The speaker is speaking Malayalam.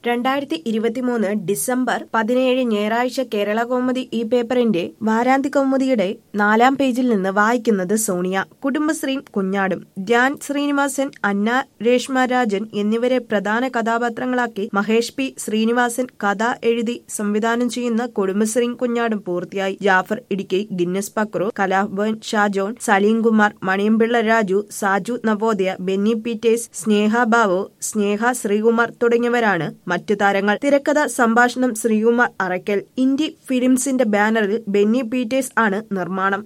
രണ്ടായിരത്തി ഇരുപത്തിമൂന്ന് ഡിസംബർ പതിനേഴ് ഞായറാഴ്ച കേരള കൗമുദി ഈ പേപ്പറിന്റെ വാരാന്തി കൗമുദിയുടെ നാലാം പേജിൽ നിന്ന് വായിക്കുന്നത് സോണിയ കുടുംബശ്രീ കുഞ്ഞാടും ധ്യാൻ ശ്രീനിവാസൻ അന്ന രേഷ്മ രാജൻ എന്നിവരെ പ്രധാന കഥാപാത്രങ്ങളാക്കി മഹേഷ് പി ശ്രീനിവാസൻ കഥ എഴുതി സംവിധാനം ചെയ്യുന്ന കുടുംബശ്രീ കുഞ്ഞാടും പൂർത്തിയായി Jaffar Idukki Guinness Pakru Kalabhavan Shajon Salimkumar Maniyanpilla Raju Saju Navodaya Benny Peters Sneha Babu Sneha Sreekumar തുടങ്ങിയവരാണ് മറ്റു താരങ്ങൾ തിരക്കഥ സംഭാഷണം ശ്രീകുമാർ അറയ്ക്കൽ ഇന്ത്യ ഫിലിംസിന്റെ ബാനറിൽ ബെന്നി പീറ്റേഴ്സ് ആണ് നിർമ്മാണം